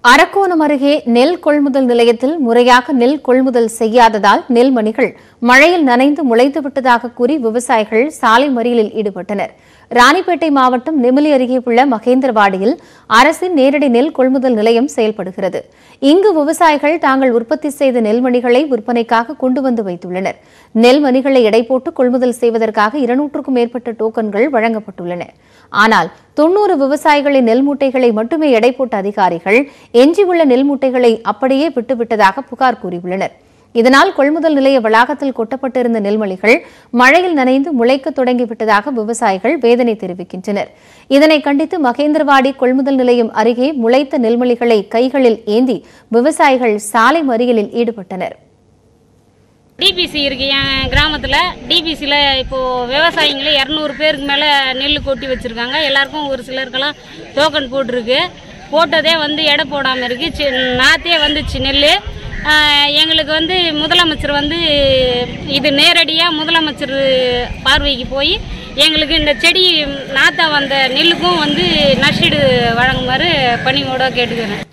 அரக்கோணம் அருகே நெல் கொள்முதல் நிலையத்தில் முறையாக நெல் கொள்முதல் செய்யாததால் நெல் மணிகள் மழையில் நனைந்து முளைத்து விட்டதாக கூறி விவசாயிகள் சாலை மறியலில் ஈடுபட்டனர் ராணிப்பேட்டை மாவட்டம் நெமிலி அருகே உள்ள மகேந்திரவாடியில் அரசின் நேரடி நெல் கொள்முதல் நிலையம் செயல்படுகிறது இங்கு விவசாயிகள் தாங்கள் உற்பத்தி செய்த நெல்மணிகளை விற்பனைக்காக கொண்டு வந்து வைத்துள்ளனர் நெல் மணிகளை எடை போட்டு கொள்முதல் செய்வதற்காக இருநூற்றுக்கும் மேற்பட்ட டோக்கன்கள் வழங்கப்பட்டுள்ளன ஆனால் தொன்னூறு விவசாயிகளின் நெல் மூட்டைகளை மட்டுமே எடை போட்ட அதிகாரிகள் எஞ்சியுள்ள நெல் மூட்டைகளை அப்படியே விட்டுவிட்டதாக புகார் கூறியுள்ளனர் இதனால் கொள்முதல் நிலைய வளாகத்தில் கொட்டப்பட்டிருந்த நெல்மணிகள் மழையில் நனைந்து முளைக்க தொடங்கிவிட்டதாக விவசாயிகள் வேதனை தெரிவிக்கின்றனர் இதனை கண்டித்து மகேந்திரவாடி கொள்முதல் நிலையம் அருகே முளைத்த நெல்மணிகளை கைகளில் ஏந்தி விவசாயிகள் சாலை மறியலில் ஈடுபட்டனர் டிபிசி இருக்கு என் கிராமத்தில் டிபிசியில் இப்போது விவசாயிங்களே இரநூறு பேருக்கு மேலே நெல் கொட்டி வச்சுருக்காங்க எல்லாருக்கும் ஒரு சிலருக்கெல்லாம் டோக்கன் போட்டிருக்கு போட்டதே வந்து எடை போடாமல் இருக்கு சி நாத்தே வந்துச்சு நெல் எங்களுக்கு வந்து முதலமைச்சர் வந்து இது நேரடியாக முதலமைச்சர் பார்வைக்கு போய் எங்களுக்கு இந்த செடி நாத்தா வந்த நெல்லுக்கும் வந்து நஷ்டீடு வழங்குமாறு பணிவோட கேட்டுக்கிறேன்